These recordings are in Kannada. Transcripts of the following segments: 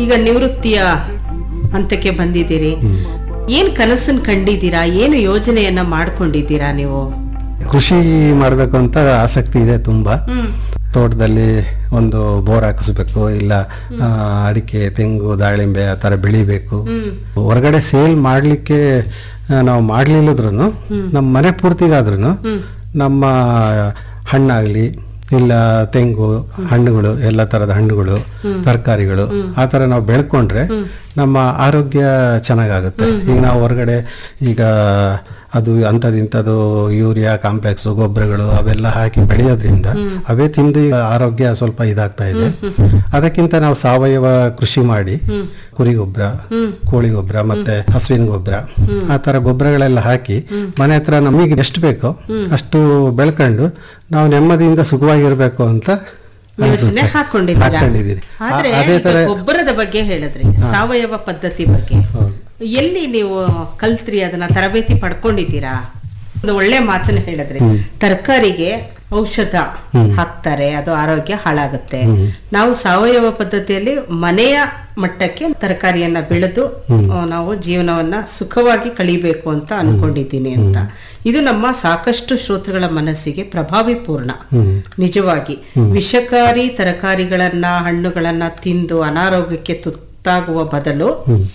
ಈಗ ನಿವೃತ್ತಿಯ ಹಂತಕ್ಕೆ ಬಂದಿದ್ದೀರಿ ಏನ್ ಕನಸನ್ ಕಂಡಿದ್ದೀರಾ ಏನು ಯೋಜನೆಯನ್ನ ಮಾಡ್ಕೊಂಡಿದ್ದೀರಾ ನೀವು ಕೃಷಿ ಮಾಡಬೇಕು ಅಂತ ಆಸಕ್ತಿ ಇದೆ ತುಂಬಾ ಹ್ಮ್ ತೋಟದಲ್ಲಿ ಒಂದು ಬೋರ್ ಹಾಕಿಸ್ಬೇಕು ಇಲ್ಲ ಆ, ಅಡಿಕೆ ತೆಂಗು ದಾಳಿಂಬೆ ಆ ಥರ ಬೆಳಿಬೇಕು ಹ್ಮ್ ಹೊರಗಡೆ ಸೇಲ್ ಮಾಡಲಿಕ್ಕೆ ನಾವು ಮಾಡಲಿಲ್ಲದ್ರೂ ನಮ್ಮ ಮನೆ ಪೂರ್ತಿಗಾದ್ರೂ ನಮ್ಮ ಹಣ್ಣಾಗಲಿ ಇಲ್ಲ ತೆಂಗು ಹಣ್ಣುಗಳು ಎಲ್ಲ ಥರದ ಹಣ್ಣುಗಳು ತರಕಾರಿಗಳು ಆ ಥರ ನಾವು ಬೆಳ್ಕೊಂಡ್ರೆ ನಮ್ಮ ಆರೋಗ್ಯ ಚೆನ್ನಾಗಾಗುತ್ತೆ ಈಗ ನಾವು ಹೊರಗಡೆ ಈಗ ಅದು ಅಂಥದ್ದು ಇಂಥದ್ದು ಯೂರಿಯಾ ಕಾಂಪ್ಲೆಕ್ಸ್ ಗೊಬ್ಬರಗಳು ಅವೆಲ್ಲ ಹಾಕಿ ಬೆಳೆಯೋದ್ರಿಂದ ಅವೇ ತಿಂದು ಈಗ ಆರೋಗ್ಯ ಸ್ವಲ್ಪ ಇದಾಗ್ತಾ ಇದೆ ಅದಕ್ಕಿಂತ ನಾವು ಸಾವಯವ ಕೃಷಿ ಮಾಡಿ ಕುರಿ ಗೊಬ್ಬರ ಕೋಳಿ ಗೊಬ್ಬರ ಮತ್ತೆ ಹಸುವಿನ ಗೊಬ್ಬರ ಆ ತರ ಗೊಬ್ಬರಗಳೆಲ್ಲ ಹಾಕಿ ಮನೆ ಹತ್ರ ನಮಗೆ ಎಷ್ಟು ಬೇಕೋ ಅಷ್ಟು ಬೆಳ್ಕೊಂಡು ನಾವು ನೆಮ್ಮದಿಯಿಂದ ಸುಖವಾಗಿರ್ಬೇಕು ಅಂತ ಯೋಜನೆ ಅನ್ಸುತ್ತೆ ಹಾಕೊಂಡಿದ್ದೀರಾ ಹಾಕೊಂಡಿದ್ದೀನಿ ಆದ್ರೆ ಆ- ಅದೇ ಈಗ ತರ ಗೊಬ್ಬರದ ಬಗ್ಗೆ ಹೇಳಿದ್ರಿ ಸಾವಯವ ಪದ್ಧತಿ ಬಗ್ಗೆ ಹೌದು. ಎಲ್ಲಿ ನೀವು ಕಲ್ತ್ರಿ ಅದನ್ನ ತರಬೇತಿ ಪಡ್ಕೊಂಡಿದ್ದೀರಾ ಒಂದು ಒಳ್ಳೆ ಮಾತನ್ನ ಹೇಳಿದ್ರಿ ತರಕಾರಿಗೆ ಔಷಧ ಹಾಕ್ತಾರೆ ಅದು ಆರೋಗ್ಯ ಹಾಳಾಗುತ್ತೆ ನಾವು ಸಾವಯವ ಪದ್ಧತಿಯಲ್ಲಿ ಮನೆಯ ಮಟ್ಟಕ್ಕೆ ತರಕಾರಿಯನ್ನ ಬೆಳೆದು ಆ, ನಾವು ಜೀವನವನ್ನ ಸುಖವಾಗಿ ಕಳಿಬೇಕು ಅಂತ ಅನ್ಕೊಂಡಿದ್ದೀನಿ ಅಂತ ಇದು ನಮ್ಮ ಸಾಕಷ್ಟು ಶ್ರೋತೃಗಳ ಮನಸ್ಸಿಗೆ ಪ್ರಭಾವಿ ಪೂರ್ಣ ನಿಜವಾಗಿ ವಿಷಕಾರಿ ತರಕಾರಿಗಳನ್ನ ಹಣ್ಣುಗಳನ್ನ ತಿಂದು ಅನಾರೋಗ್ಯಕ್ಕೆ ತುತ್ತಾಗುವ ಬದಲು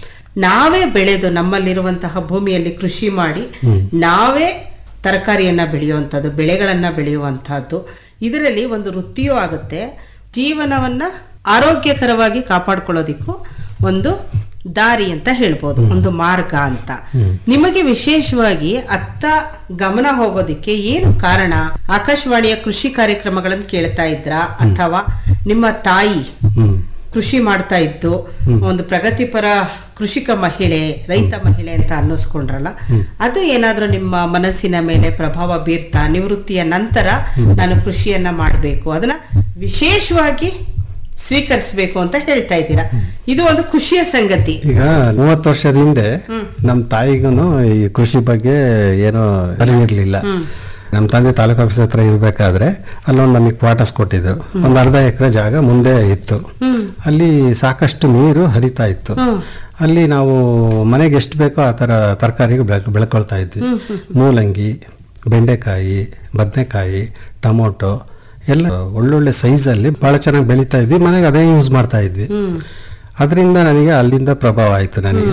ನಾವೇ ಬೆಳೆದು ನಮ್ಮಲ್ಲಿರುವಂತಹ ಭೂಮಿಯಲ್ಲಿ ಕೃಷಿ ಮಾಡಿ ನಾವೇ ತರಕಾರಿಯನ್ನ ಬೆಳೆಯುವಂಥದ್ದು ಬೆಳೆಗಳನ್ನ ಬೆಳೆಯುವಂತಹದ್ದು ಇದರಲ್ಲಿ ಒಂದು ವೃತ್ತಿಯೂ ಆಗುತ್ತೆ ಜೀವನವನ್ನ ಆರೋಗ್ಯಕರವಾಗಿ ಕಾಪಾಡ್ಕೊಳ್ಳೋದಿಕ್ಕೂ ಒಂದು ದಾರಿ ಅಂತ ಹೇಳ್ಬೋದು ಒಂದು ಮಾರ್ಗ ಅಂತ ನಿಮಗೆ ವಿಶೇಷವಾಗಿ ಅತ್ತ ಗಮನ ಹೋಗೋದಿಕ್ಕೆ ಏನು ಕಾರಣ ಆಕಾಶವಾಣಿಯ ಕೃಷಿ ಕಾರ್ಯಕ್ರಮಗಳನ್ನು ಕೇಳ್ತಾ ಇದ್ರಾ ಅಥವಾ ನಿಮ್ಮ ತಾಯಿ ಹ್ಮ್ ಕೃಷಿ ಮಾಡ್ತಾ ಇದ್ದು ಒಂದು ಪ್ರಗತಿಪರ ಕೃಷಿಕ ಮಹಿಳೆ ರೈತ ಮಹಿಳೆ ಅಂತ ಅನ್ನಿಸ್ಕೊಂಡ್ರಲ್ಲ ಅದು ಏನಾದ್ರೂ ನಿಮ್ಮ ಮನಸ್ಸಿನ ಮೇಲೆ ಪ್ರಭಾವ ಬೀರ್ತಾ ನಿವೃತ್ತಿಯ ನಂತರ ನಾನು ಕೃಷಿಯನ್ನ ಮಾಡಬೇಕು ಅದನ್ನ ವಿಶೇಷವಾಗಿ ಸ್ವೀಕರಿಸಬೇಕು ಅಂತ ಹೇಳ್ತಾ ಇದ್ದೀರಾ ಇದು ಒಂದು ಖುಷಿಯ ಸಂಗತಿ ಈಗ ಮೂವತ್ತು ವರ್ಷದ ಹಿಂದೆ ನಮ್ಮ ತಾಯಿಗೂ ಈ ಕೃಷಿ ಬಗ್ಗೆ ಏನೋ ಅರಿವಿರ್ಲಿಲ್ಲ ನಮ್ಮ ತಂದೆ ತಾಲೂಕು ಆಫೀಸ್ ಹತ್ರ ಇರಬೇಕಾದ್ರೆ ಅಲ್ಲೊಂದು ನಮಗೆ ಕ್ವಾರ್ಟರ್ಸ್ ಕೊಟ್ಟಿದ್ರು ಒಂದು ಅರ್ಧ ಎಕರೆ ಜಾಗ ಮುಂದೆ ಇತ್ತು ಅಲ್ಲಿ ಸಾಕಷ್ಟು ನೀರು ಹರಿತಾ ಇತ್ತು ಅಲ್ಲಿ ನಾವು ಮನೆಗೆ ಎಷ್ಟು ಬೇಕೋ ಆ ಥರ ತರಕಾರಿಗಳು ಬೆಳ್ ಬೆಳ್ಕೊಳ್ತಾ ಇದ್ವಿ ಮೂಲಂಗಿ ಬೆಂಡೆಕಾಯಿ ಬದನೆಕಾಯಿ ಟೊಮೊಟೊ ಎಲ್ಲ ಒಳ್ಳೊಳ್ಳೆ ಸೈಜಲ್ಲಿ ಭಾಳ ಚೆನ್ನಾಗಿ ಬೆಳೀತಾ ಇದ್ವಿ ಮನೆಗೆ ಅದೇ ಯೂಸ್ ಮಾಡ್ತಾ ಇದ್ವಿ ಅದರಿಂದ ನನಗೆ ಅಲ್ಲಿಂದ ಪ್ರಭಾವ ಆಯ್ತು ನನಗೆ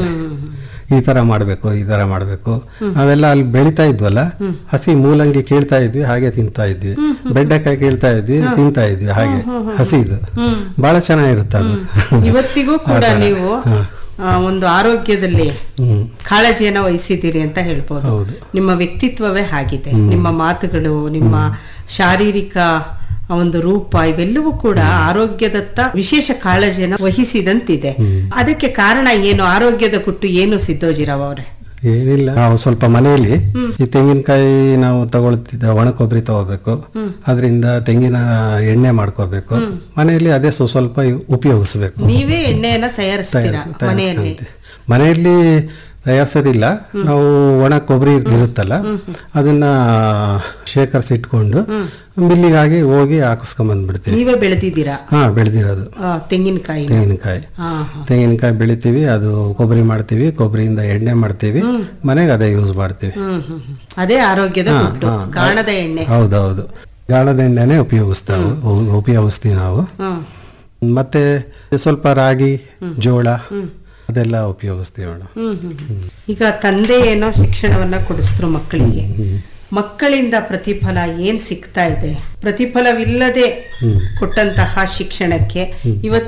ಈ ತರ ಮಾಡಬೇಕು ಈ ತರ ಮಾಡಬೇಕು ನಾವೆಲ್ಲ ಅಲ್ಲಿ ಬೆಳಿತಾ ಇದ್ವಲ್ಲ ಹಸಿ ಮೂಲಂಗಿ ಕೀಳ್ತಾ ಇದ್ವಿ ಹಾಗೆ ತಿಂತಾ ಇದ್ವಿ ಬೆಂಡೆಕಾಯಿ ಕೀಳ್ತಾ ಇದ್ವಿ ತಿಂತಾ ಇದ್ವಿ ಹಾಗೆ ಹಸಿದು ಬಹಳ ಚೆನ್ನಾಗಿರುತ್ತೆ ಅದು ಇವತ್ತಿಗೂ ಕೂಡ ನೀವು ಆ, ಒಂದು ಆರೋಗ್ಯದಲ್ಲಿ ಹ್ಮ್ ಕಾಳಜಿಯನ್ನ ವಹಿಸಿದ್ದೀರಿ ಅಂತ ಹೇಳ್ಬೋದು ಹೌದು. ನಿಮ್ಮ ವ್ಯಕ್ತಿತ್ವವೇ ಆಗಿದೆ ನಿಮ್ಮ ಮಾತುಗಳು ನಿಮ್ಮ ಶಾರೀರಿಕ ಒಂದು ರೂಪ ಇವೆಲ್ಲವೂ ಕೂಡ ಆರೋಗ್ಯದತ್ತ ವಿಶೇಷ ಕಾಳಜಿಯನ್ನು ವಹಿಸಿದಂತಿದೆ ಅದಕ್ಕೆ ಕಾರಣ ಏನು ಆರೋಗ್ಯದ ಕುಟ್ಟು ಏನು ಸಿದ್ದೋಜಿರಾವ್ ಅವರೇ ಏನಿಲ್ಲ ನಾವು ಸ್ವಲ್ಪ ಮನೆಯಲ್ಲಿ ಈ ತೆಂಗಿನಕಾಯಿ ನಾವು ತಗೊಳ್ತಿದ್ದ ಒಣ ಕೊಬ್ಬರಿ ತಗೋಬೇಕು ಅದರಿಂದ ತೆಂಗಿನ ಎಣ್ಣೆ ಮಾಡ್ಕೋಬೇಕು ಮನೆಯಲ್ಲಿ ಅದೇ ಸ್ವ- ಸ್ವಲ್ಪ ಉಪಯೋಗಿಸ್ಬೇಕು ನೀವೇ ಎಣ್ಣೆಯನ್ನ ತಯಾರಿಸ್ತೀರಾ ತಯಾರಿಸ್- ಮನೆಯಲ್ಲಿ ತಯಾರಿಸ್ಕೊಂತೀವಿ. ಮನೆಯಲ್ಲಿ ತಯಾರಿಸೋದಿಲ್ಲ ನಾವು ಒಣ ಕೊಬ್ಬರಿ ಇರುತ್ತಲ್ಲ ಅದನ್ನ ಶೇಖರಿಸಿಟ್ಕೊಂಡು ಮಿಲ್ಲಿಗಾಗಿ ಹೋಗಿ ಹಾಕಿಸ್ಕೊಂಡ್ ಬಂದ್ಬಿಡ್ತೀವಿ ನೀವೇ ಬೆಳೆದಿದ್ದೀರಾ ಹಾ ಬೆಳೆದಿರೋದು ಆ, ತೆಂಗಿನಕಾಯಿ ತೆಂಗಿನಕಾಯಿ ಹಾ ಹಾ. ತೆಂಗಿನಕಾಯಿ ಬೆಳಿತೀವಿ ಅದು ಕೊಬ್ಬರಿ ಮಾಡ್ತೀವಿ ಕೊಬ್ಬರಿಯಿಂದ ಎಣ್ಣೆ ಮಾಡ್ತೀವಿ ಮನೆಗೆ ಅದೇ ಯೂಸ್ ಮಾಡ್ತೀವಿ ಹ್ಮ್ ಹ್ಮ್ ಹ್ಮ್. ಅದೇ ಆರೋಗ್ಯದ ಹಾ, ಗುಟ್ಟು ಹಾ. ಗಾಣದ ಎಣ್ಣೆ ಹೌದೌದು ಗಾಳದ ಎಣ್ಣೆನೆ ಉಪಯೋಗಿಸ್ತಾವೆ ಉಪಯೋಗಿಸ್ತೀವಿ ನಾವು ಹ್ಮ್ ಮತ್ತೆ ಸ್ವಲ್ಪ ರಾಗಿ ಜೋಳ ಅದೆಲ್ಲ ಉಪಯೋಗಿಸ್ತೀವಿ ಮೇಡಮ್ ಹ್ಮ್ ಹ್ಮ್ ಹ್ಮ್. ಈಗ ತಂದೆ ಏನೋ ಶಿಕ್ಷಣವನ್ನ ಕೊಡಿಸಿದ್ರು ಮಕ್ಕಳಿಗೆ ಮಕ್ಕಳಿಂದ ಪ್ರತಿಫಲ ಏನ್ ಸಿಗ್ತಾ ಇದೆ ಪ್ರತಿಫಲವಿಲ್ಲದೆ ಕೊಟ್ಟಂತಹ ಶಿಕ್ಷಣಕ್ಕೆ ಇವತ್ತು